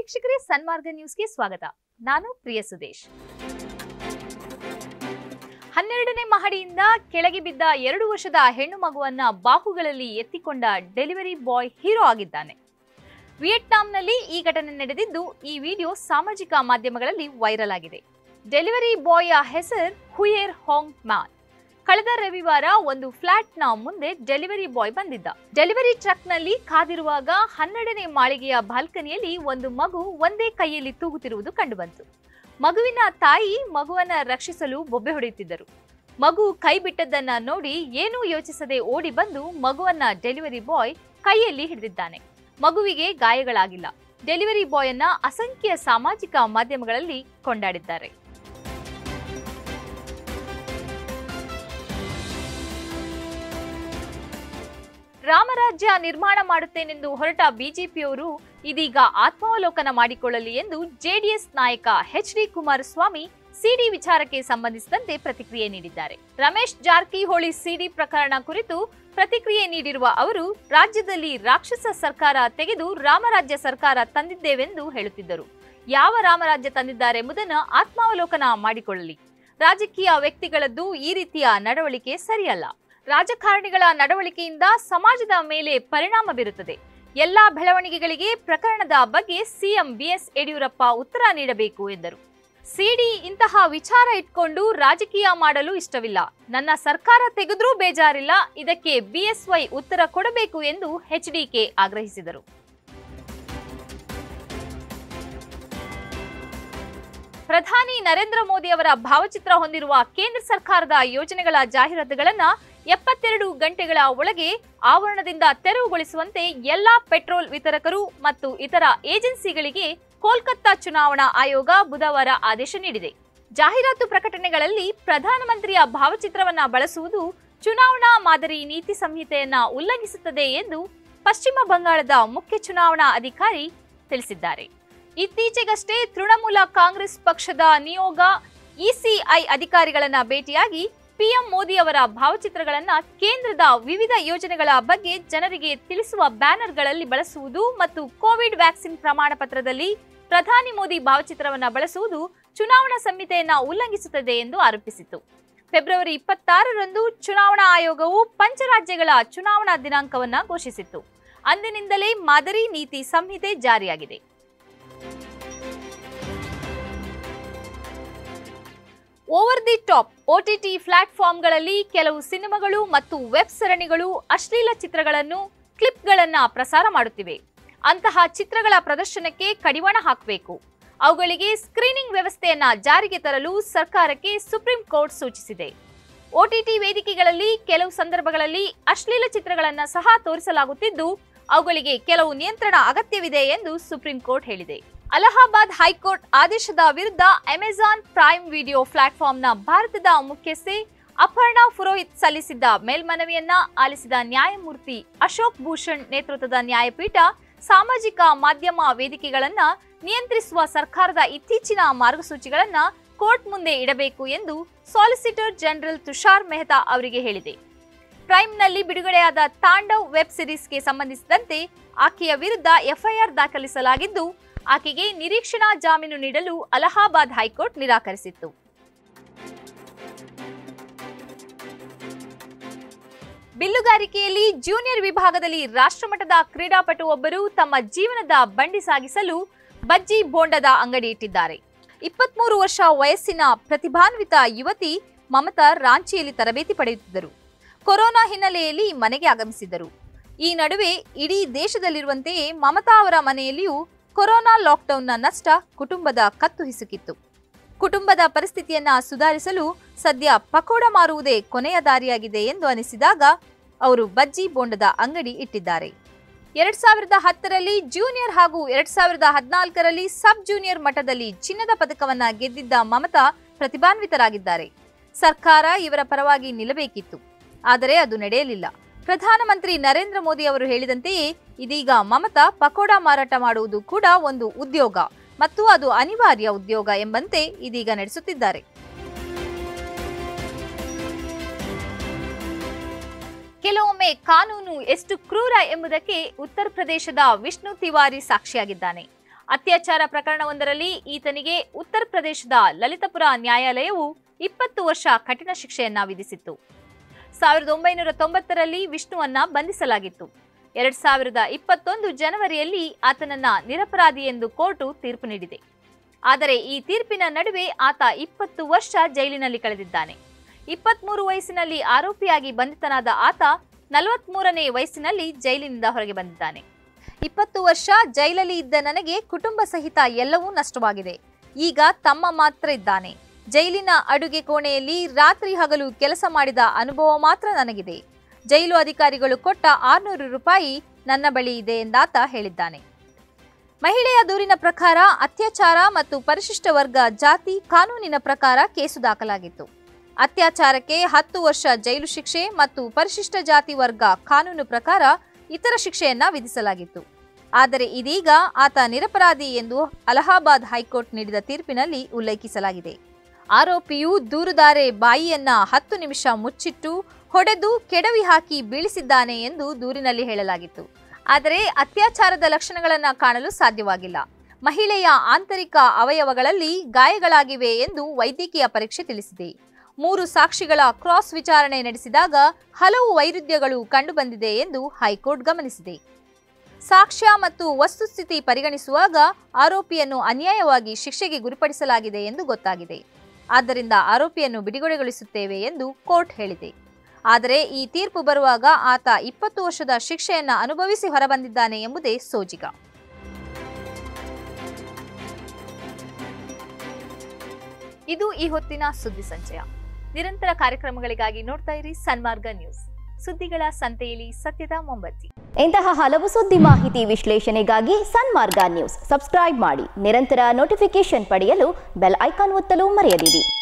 ವೀಕ್ಷಕರೇ ಸನ್ಮಾರ್ಗ ನ್ಯೂಸ್ಗೆ ಸ್ವಾಗತ ನಾನು ಪ್ರಿಯ ಸುದೇಶ್ ಹನ್ನೆರಡನೇ ಮಹಡಿಯಿಂದ ಕೆಳಗೆ ಬಿದ್ದ ಎರಡು ವರ್ಷದ ಹೆಣ್ಣು ಮಗುವನ್ನ ಬಾಹುಗಳಲ್ಲಿ ಎತ್ತಿಕೊಂಡ ಡೆಲಿವರಿ ಬಾಯ್ ಹೀರೋ ಆಗಿದ್ದಾನೆ ವಿಯೆಟ್ನಾಂನಲ್ಲಿ ಈ ಘಟನೆ ನಡೆದಿದ್ದು ಈ ವಿಡಿಯೋ ಸಾಮಾಜಿಕ ಮಾಧ್ಯಮಗಳಲ್ಲಿ ವೈರಲ್ ಆಗಿದೆ ಡೆಲಿವರಿ ಬಾಯ್ಯ ಹೆಸರು ಹುಯೇರ್ ಹಾಂಗ್ ಮ್ಯಾನ್ ಕಳೆದ ರವಿವಾರ ಒಂದು ಫ್ಲಾಟ್ನ ಮುಂದೆ ಡೆಲಿವರಿ ಬಾಯ್ ಬಂದಿದ್ದ ಡೆಲಿವರಿ ಟ್ರಕ್ನಲ್ಲಿ ಕಾದಿರುವಾಗ ಹನ್ನೆರಡನೇ ಮಾಳಿಗೆಯ ಬಾಲ್ಕನಿಯಲ್ಲಿ ಒಂದು ಮಗು ಒಂದೇ ಕೈಯಲ್ಲಿ ತೂಗುತ್ತಿರುವುದು ಕಂಡುಬಂತು ಮಗುವಿನ ತಾಯಿ ಮಗುವನ್ನ ರಕ್ಷಿಸಲು ಬೊಬ್ಬೆ ಹೊಡೆಯುತ್ತಿದ್ದರು ಮಗು ಕೈ ಬಿಟ್ಟದ್ದನ್ನ ನೋಡಿ ಏನೂ ಯೋಚಿಸದೆ ಓಡಿ ಬಂದು ಮಗುವನ್ನ ಡೆಲಿವರಿ ಬಾಯ್ ಕೈಯಲ್ಲಿ ಹಿಡಿದಿದ್ದಾನೆ ಮಗುವಿಗೆ ಗಾಯಗಳಾಗಿಲ್ಲ ಡೆಲಿವರಿ ಬಾಯ್ ಅನ್ನ ಅಸಂಖ್ಯ ಸಾಮಾಜಿಕ ಮಾಧ್ಯಮಗಳಲ್ಲಿ ಕೊಂಡಾಡಿದ್ದಾರೆ ರಾಮರಾಜ್ಯ ನಿರ್ಮಾಣ ಮಾಡುತ್ತೇನೆಂದು ಹೊರಟ ಬಿಜೆಪಿಯವರು ಇದೀಗ ಆತ್ಮಾವಲೋಕನ ಮಾಡಿಕೊಳ್ಳಲಿ ಎಂದು ಜೆಡಿಎಸ್ ನಾಯಕ ಎಚ್ ಡಿ ಕುಮಾರಸ್ವಾಮಿ ಸಿಡಿ ವಿಚಾರಕ್ಕೆ ಸಂಬಂಧಿಸಿದಂತೆ ಪ್ರತಿಕ್ರಿಯೆ ನೀಡಿದ್ದಾರೆ ರಮೇಶ್ ಜಾರಕಿಹೊಳಿ ಸಿಡಿ ಪ್ರಕರಣ ಕುರಿತು ಪ್ರತಿಕ್ರಿಯೆ ನೀಡಿರುವ ಅವರು ರಾಜ್ಯದಲ್ಲಿ ರಾಕ್ಷಸ ಸರ್ಕಾರ ತೆಗೆದು ರಾಮರಾಜ್ಯ ಸರ್ಕಾರ ತಂದಿದ್ದೇವೆಂದು ಹೇಳುತ್ತಿದ್ದರು ಯಾವ ರಾಮರಾಜ್ಯ ತಂದಿದ್ದಾರೆಂಬುದನ್ನು ಆತ್ಮಾವಲೋಕನ ಮಾಡಿಕೊಳ್ಳಲಿ ರಾಜಕೀಯ ವ್ಯಕ್ತಿಗಳದ್ದು ಈ ರೀತಿಯ ನಡವಳಿಕೆ ಸರಿಯಲ್ಲ ರಾಜಕಾರಣಿಗಳ ನಡವಳಿಕೆಯಿಂದ ಸಮಾಜದ ಮೇಲೆ ಪರಿಣಾಮ ಬೀರುತ್ತದೆ ಎಲ್ಲಾ ಬೆಳವಣಿಗೆಗಳಿಗೆ ಪ್ರಕರಣದ ಬಗ್ಗೆ ಸಿಎಂ ಬಿಎಸ್ ಯಡಿಯೂರಪ್ಪ ಉತ್ತರ ನೀಡಬೇಕು ಎಂದರು ಸಿಡಿ ಇಂತಹ ವಿಚಾರ ಇಟ್ಕೊಂಡು ರಾಜಕೀಯ ಮಾಡಲು ಇಷ್ಟವಿಲ್ಲ ನನ್ನ ಸರ್ಕಾರ ತೆಗೆದ್ರೂ ಬೇಜಾರಿಲ್ಲ ಇದಕ್ಕೆ ಬಿಎಸ್ವೈ ಉತ್ತರ ಕೊಡಬೇಕು ಎಂದು ಎಚ್ಡಿಕೆ ಆಗ್ರಹಿಸಿದರು ಪ್ರಧಾನಿ ನರೇಂದ್ರ ಮೋದಿ ಅವರ ಭಾವಚಿತ್ರ ಹೊಂದಿರುವ ಕೇಂದ್ರ ಸರ್ಕಾರದ ಯೋಜನೆಗಳ ಜಾಹೀರಾತುಗಳನ್ನ ಎಪ್ಪತ್ತೆರಡು ಗಂಟೆಗಳ ಒಳಗೆ ಆವರಣದಿಂದ ತೆರವುಗೊಳಿಸುವಂತೆ ಎಲ್ಲಾ ಪೆಟ್ರೋಲ್ ವಿತರಕರು ಮತ್ತು ಇತರ ಏಜೆನ್ಸಿಗಳಿಗೆ ಕೋಲ್ಕತ್ತಾ ಚುನಾವಣಾ ಆಯೋಗ ಬುಧವಾರ ಆದೇಶ ನೀಡಿದೆ ಜಾಹೀರಾತು ಪ್ರಕಟಣೆಗಳಲ್ಲಿ ಪ್ರಧಾನಮಂತ್ರಿಯ ಭಾವಚಿತ್ರವನ್ನ ಬಳಸುವುದು ಚುನಾವಣಾ ಮಾದರಿ ನೀತಿ ಸಂಹಿತೆಯನ್ನ ಉಲ್ಲಂಘಿಸುತ್ತದೆ ಎಂದು ಪಶ್ಚಿಮ ಬಂಗಾಳದ ಮುಖ್ಯ ಚುನಾವಣಾ ಅಧಿಕಾರಿ ತಿಳಿಸಿದ್ದಾರೆ ಇತ್ತೀಚೆಗಷ್ಟೇ ತೃಣಮೂಲ ಕಾಂಗ್ರೆಸ್ ಪಕ್ಷದ ನಿಯೋಗ ಇಸಿಐ ಅಧಿಕಾರಿಗಳನ್ನ ಭೇಟಿಯಾಗಿ ಪಿಎಂ ಮೋದಿ ಅವರ ಭಾವಚಿತ್ರಗಳನ್ನ ಕೇಂದ್ರದ ವಿವಿಧ ಯೋಜನೆಗಳ ಬಗ್ಗೆ ಜನರಿಗೆ ತಿಳಿಸುವ ಬ್ಯಾನರ್ಗಳಲ್ಲಿ ಬಳಸುವುದು ಮತ್ತು ಕೋವಿಡ್ ವ್ಯಾಕ್ಸಿನ್ ಪ್ರಮಾಣ ಪತ್ರದಲ್ಲಿ ಪ್ರಧಾನಿ ಮೋದಿ ಭಾವಚಿತ್ರವನ್ನ ಬಳಸುವುದು ಚುನಾವಣಾ ಸಂಹಿತೆಯನ್ನ ಉಲ್ಲಂಘಿಸುತ್ತದೆ ಎಂದು ಆರೋಪಿಸಿತು ಫೆಬ್ರವರಿ ಇಪ್ಪತ್ತಾರರಂದು ಚುನಾವಣಾ ಆಯೋಗವು ಪಂಚರಾಜ್ಯಗಳ ಚುನಾವಣಾ ದಿನಾಂಕವನ್ನ ಘೋಷಿಸಿತ್ತು ಅಂದಿನಿಂದಲೇ ಮಾದರಿ ನೀತಿ ಸಂಹಿತೆ ಜಾರಿಯಾಗಿದೆ ಓವರ್ ದಿ ಟಾಪ್ ಒಟಿಟಿ ಪ್ಲಾಟ್ಫಾರ್ಮ್ಗಳಲ್ಲಿ ಕೆಲವು ಸಿನಿಮಾಗಳು ಮತ್ತು ವೆಬ್ ಸರಣಿಗಳು ಅಶ್ಲೀಲ ಚಿತ್ರಗಳನ್ನು ಕ್ಲಿಪ್ಗಳನ್ನ ಪ್ರಸಾರ ಮಾಡುತ್ತಿವೆ ಅಂತಹ ಚಿತ್ರಗಳ ಪ್ರದರ್ಶನಕ್ಕೆ ಕಡಿವಾಣ ಹಾಕಬೇಕು ಅವುಗಳಿಗೆ ಸ್ಕ್ರೀನಿಂಗ್ ವ್ಯವಸ್ಥೆಯನ್ನ ಜಾರಿಗೆ ತರಲು ಸರ್ಕಾರಕ್ಕೆ ಸುಪ್ರೀಂ ಕೋರ್ಟ್ ಸೂಚಿಸಿದೆ ಒಟಿಟಿ ವೇದಿಕೆಗಳಲ್ಲಿ ಕೆಲವು ಸಂದರ್ಭಗಳಲ್ಲಿ ಅಶ್ಲೀಲ ಚಿತ್ರಗಳನ್ನು ಸಹ ತೋರಿಸಲಾಗುತ್ತಿದ್ದು ಅವುಗಳಿಗೆ ಕೆಲವು ನಿಯಂತ್ರಣ ಅಗತ್ಯವಿದೆ ಎಂದು ಸುಪ್ರೀಂ ಕೋರ್ಟ್ ಹೇಳಿದೆ ಅಲಹಾಬಾದ್ ಹೈಕೋರ್ಟ್ ಆದೇಶದ ವಿರುದ್ಧ ಅಮೆಜಾನ್ ಪ್ರೈಮ್ ವಿಡಿಯೋ ಪ್ಲಾಟ್ಫಾರ್ಮ್ನ ಭಾರತದ ಮುಖ್ಯಸ್ಥೆ ಅಪರ್ಣಾ ಪುರೋಹಿತ್ ಸಲ್ಲಿಸಿದ್ದ ಮೇಲ್ಮನವಿಯನ್ನ ಆಲಿಸಿದ ನ್ಯಾಯಮೂರ್ತಿ ಅಶೋಕ್ ಭೂಷಣ್ ನೇತೃತ್ವದ ನ್ಯಾಯಪೀಠ ಸಾಮಾಜಿಕ ಮಾಧ್ಯಮ ವೇದಿಕೆಗಳನ್ನ ನಿಯಂತ್ರಿಸುವ ಸರ್ಕಾರದ ಇತ್ತೀಚಿನ ಮಾರ್ಗಸೂಚಿಗಳನ್ನ ಕೋರ್ಟ್ ಮುಂದೆ ಇಡಬೇಕು ಎಂದು ಸಾಲಿಸಿಟರ್ ಜನರಲ್ ತುಷಾರ್ ಮೆಹ್ತಾ ಅವರಿಗೆ ಹೇಳಿದೆ ಪ್ರೈಮ್ನಲ್ಲಿ ಬಿಡುಗಡೆಯಾದ ತಾಂಡವ್ ವೆಬ್ ಸಿರೀಸ್ಗೆ ಸಂಬಂಧಿಸಿದಂತೆ ಆಕೆಯ ವಿರುದ್ಧ ಎಫ್ಐಆರ್ ದಾಖಲಿಸಲಾಗಿದ್ದು ಆಕೆಗೆ ನಿರೀಕ್ಷಣಾ ಜಾಮೀನು ನೀಡಲು ಅಲಹಾಬಾದ್ ಹೈಕೋರ್ಟ್ ನಿರಾಕರಿಸಿತ್ತು ಬಿಲ್ಲುಗಾರಿಕೆಯಲ್ಲಿ ಜೂನಿಯರ್ ವಿಭಾಗದಲ್ಲಿ ರಾಷ್ಟ್ರಮಟ್ಟದ ಕ್ರೀಡಾಪಟು ಒಬ್ಬರು ತಮ್ಮ ಜೀವನದ ಬಂಡಿ ಸಾಗಿಸಲು ಬಜ್ಜಿ ಬೋಂಡದ ಅಂಗಡಿ ಇಟ್ಟಿದ್ದಾರೆ ಇಪ್ಪತ್ಮೂರು ವರ್ಷ ವಯಸ್ಸಿನ ಪ್ರತಿಭಾನ್ವಿತ ಯುವತಿ ಮಮತಾ ರಾಂಚಿಯಲ್ಲಿ ತರಬೇತಿ ಪಡೆಯುತ್ತಿದ್ದರು ಕೊರೋನಾ ಹಿನ್ನೆಲೆಯಲ್ಲಿ ಮನೆಗೆ ಆಗಮಿಸಿದ್ದರು ಈ ನಡುವೆ ಇಡೀ ದೇಶದಲ್ಲಿರುವಂತೆಯೇ ಮಮತಾ ಅವರ ಮನೆಯಲ್ಲಿಯೂ ಕೊರೋನಾ ಲಾಕ್ಡೌನ್ನ ನಷ್ಟ ಕುಟುಂಬದ ಕತ್ತು ಹಿಸುಕಿತ್ತು ಕುಟುಂಬದ ಪರಿಸ್ಥಿತಿಯನ್ನ ಸುಧಾರಿಸಲು ಸದ್ಯ ಪಕೋಡ ಮಾರುವುದೇ ಕೊನೆಯ ದಾರಿಯಾಗಿದೆ ಎಂದು ಅನಿಸಿದಾಗ ಅವರು ಬಜ್ಜಿ ಬೋಂಡದ ಅಂಗಡಿ ಇಟ್ಟಿದ್ದಾರೆ ಎರಡ್ ಸಾವಿರದ ಹತ್ತರಲ್ಲಿ ಜೂನಿಯರ್ ಹಾಗೂ ಎರಡ್ ಸಾವಿರದ ಹದಿನಾಲ್ಕರಲ್ಲಿ ಸಬ್ ಜೂನಿಯರ್ ಮಟ್ಟದಲ್ಲಿ ಚಿನ್ನದ ಪದಕವನ್ನ ಗೆದ್ದಿದ್ದ ಮಮತಾ ಪ್ರತಿಭಾನ್ವಿತರಾಗಿದ್ದಾರೆ ಸರ್ಕಾರ ಇವರ ಪರವಾಗಿ ನಿಲ್ಲಬೇಕಿತ್ತು ಆದರೆ ಅದು ನಡೆಯಲಿಲ್ಲ ಪ್ರಧಾನಮಂತ್ರಿ ನರೇಂದ್ರ ಮೋದಿ ಅವರು ಹೇಳಿದಂತೆಯೇ ಇದೀಗ ಮಮತಾ ಪಕೋಡ ಮಾರಾಟ ಮಾಡುವುದು ಕೂಡ ಒಂದು ಉದ್ಯೋಗ ಮತ್ತು ಅದು ಅನಿವಾರ್ಯ ಉದ್ಯೋಗ ಎಂಬಂತೆ ಇದೀಗ ನಡೆಸುತ್ತಿದ್ದಾರೆ ಕೆಲವೊಮ್ಮೆ ಕಾನೂನು ಎಷ್ಟು ಕ್ರೂರ ಎಂಬುದಕ್ಕೆ ಉತ್ತರ ಪ್ರದೇಶದ ವಿಷ್ಣು ತಿವಾರಿ ಸಾಕ್ಷಿಯಾಗಿದ್ದಾನೆ ಅತ್ಯಾಚಾರ ಪ್ರಕರಣವೊಂದರಲ್ಲಿ ಈತನಿಗೆ ಉತ್ತರ ಪ್ರದೇಶದ ಲಲಿತಪುರ ನ್ಯಾಯಾಲಯವು ಇಪ್ಪತ್ತು ವರ್ಷ ಕಠಿಣ ಶಿಕ್ಷೆಯನ್ನ ವಿಧಿಸಿತ್ತು ಸಾವಿರದ ಒಂಬೈನೂರ ತೊಂಬತ್ತರಲ್ಲಿ ವಿಷ್ಣುವನ್ನ ಬಂಧಿಸಲಾಗಿತ್ತು ಎರಡ್ ಸಾವಿರದ ಇಪ್ಪತ್ತೊಂದು ಜನವರಿಯಲ್ಲಿ ಆತನನ್ನ ನಿರಪರಾಧಿ ಎಂದು ಕೋರ್ಟು ತೀರ್ಪು ನೀಡಿದೆ ಆದರೆ ಈ ತೀರ್ಪಿನ ನಡುವೆ ಆತ ಇಪ್ಪತ್ತು ವರ್ಷ ಜೈಲಿನಲ್ಲಿ ಕಳೆದಿದ್ದಾನೆ ಇಪ್ಪತ್ಮೂರು ವಯಸ್ಸಿನಲ್ಲಿ ಆರೋಪಿಯಾಗಿ ಬಂಧಿತನಾದ ಆತ ನಲವತ್ಮೂರನೇ ವಯಸ್ಸಿನಲ್ಲಿ ಜೈಲಿನಿಂದ ಹೊರಗೆ ಬಂದಿದ್ದಾನೆ ಇಪ್ಪತ್ತು ವರ್ಷ ಜೈಲಲ್ಲಿ ಇದ್ದ ನನಗೆ ಕುಟುಂಬ ಸಹಿತ ಎಲ್ಲವೂ ನಷ್ಟವಾಗಿದೆ ಈಗ ತಮ್ಮ ಮಾತ್ರ ಇದ್ದಾನೆ ಜೈಲಿನ ಅಡುಗೆ ಕೋಣೆಯಲ್ಲಿ ರಾತ್ರಿ ಹಗಲು ಕೆಲಸ ಮಾಡಿದ ಅನುಭವ ಮಾತ್ರ ನನಗಿದೆ ಜೈಲು ಅಧಿಕಾರಿಗಳು ಕೊಟ್ಟ ಆರ್ನೂರು ರೂಪಾಯಿ ನನ್ನ ಬಳಿ ಇದೆ ಎಂದಾತ ಹೇಳಿದ್ದಾನೆ ಮಹಿಳೆಯ ದೂರಿನ ಪ್ರಕಾರ ಅತ್ಯಾಚಾರ ಮತ್ತು ಪರಿಶಿಷ್ಟ ವರ್ಗ ಜಾತಿ ಕಾನೂನಿನ ಪ್ರಕಾರ ಕೇಸು ದಾಖಲಾಗಿತ್ತು ಅತ್ಯಾಚಾರಕ್ಕೆ ಹತ್ತು ವರ್ಷ ಜೈಲು ಶಿಕ್ಷೆ ಮತ್ತು ಪರಿಶಿಷ್ಟ ಜಾತಿ ವರ್ಗ ಕಾನೂನು ಪ್ರಕಾರ ಇತರ ಶಿಕ್ಷೆಯನ್ನ ವಿಧಿಸಲಾಗಿತ್ತು ಆದರೆ ಇದೀಗ ಆತ ನಿರಪರಾಧಿ ಎಂದು ಅಲಹಾಬಾದ್ ಹೈಕೋರ್ಟ್ ನೀಡಿದ ತೀರ್ಪಿನಲ್ಲಿ ಉಲ್ಲೇಖಿಸಲಾಗಿದೆ ಆರೋಪಿಯು ದೂರುದಾರೆ ಬಾಯಿಯನ್ನ ಹತ್ತು ನಿಮಿಷ ಮುಚ್ಚಿಟ್ಟು ಹೊಡೆದು ಕೆಡವಿ ಹಾಕಿ ಬೀಳಿಸಿದ್ದಾನೆ ಎಂದು ದೂರಿನಲ್ಲಿ ಹೇಳಲಾಗಿತ್ತು ಆದರೆ ಅತ್ಯಾಚಾರದ ಲಕ್ಷಣಗಳನ್ನು ಕಾಣಲು ಸಾಧ್ಯವಾಗಿಲ್ಲ ಮಹಿಳೆಯ ಆಂತರಿಕ ಅವಯವಗಳಲ್ಲಿ ಗಾಯಗಳಾಗಿವೆ ಎಂದು ವೈದ್ಯಕೀಯ ಪರೀಕ್ಷೆ ತಿಳಿಸಿದೆ ಮೂರು ಸಾಕ್ಷಿಗಳ ಕ್ರಾಸ್ ವಿಚಾರಣೆ ನಡೆಸಿದಾಗ ಹಲವು ವೈರುಧ್ಯಗಳು ಕಂಡುಬಂದಿದೆ ಎಂದು ಹೈಕೋರ್ಟ್ ಗಮನಿಸಿದೆ ಸಾಕ್ಷ್ಯ ಮತ್ತು ವಸ್ತುಸ್ಥಿತಿ ಪರಿಗಣಿಸುವಾಗ ಆರೋಪಿಯನ್ನು ಅನ್ಯಾಯವಾಗಿ ಶಿಕ್ಷೆಗೆ ಗುರಿಪಡಿಸಲಾಗಿದೆ ಎಂದು ಗೊತ್ತಾಗಿದೆ ಆದ್ದರಿಂದ ಆರೋಪಿಯನ್ನು ಬಿಡುಗಡೆಗೊಳಿಸುತ್ತೇವೆ ಎಂದು ಕೋರ್ಟ್ ಹೇಳಿದೆ ಆದರೆ ಈ ತೀರ್ಪು ಬರುವಾಗ ಆತ ಇಪ್ಪತ್ತು ವರ್ಷದ ಶಿಕ್ಷೆಯನ್ನ ಅನುಭವಿಸಿ ಹೊರಬಂದಿದ್ದಾನೆ ಎಂಬುದೇ ಸೋಜಿಗ ಇದು ಈ ಹೊತ್ತಿನ ಸುದ್ದಿ ಸಂಚಯ ನಿರಂತರ ಕಾರ್ಯಕ್ರಮಗಳಿಗಾಗಿ ನೋಡ್ತಾ ಇರಿ ಸನ್ಮಾರ್ಗ ನ್ಯೂಸ್ ಸುದ್ದಿಗಳ ಸಂತೆಯಲ್ಲಿ ಸತ್ಯದ ಮೊಂಬತ್ತಿ ಇಂತಹ ಹಲವು ಸುದ್ದಿ ಮಾಹಿತಿ ವಿಶ್ಲೇಷಣೆಗಾಗಿ ಸನ್ಮಾರ್ಗ ನ್ಯೂಸ್ ಸಬ್ಸ್ಕ್ರೈಬ್ ಮಾಡಿ ನಿರಂತರ ನೋಟಿಫಿಕೇಶನ್ ಪಡೆಯಲು ಬೆಲ್ ಐಕಾನ್ ಒತ್ತಲು ಮರೆಯದಿರಿ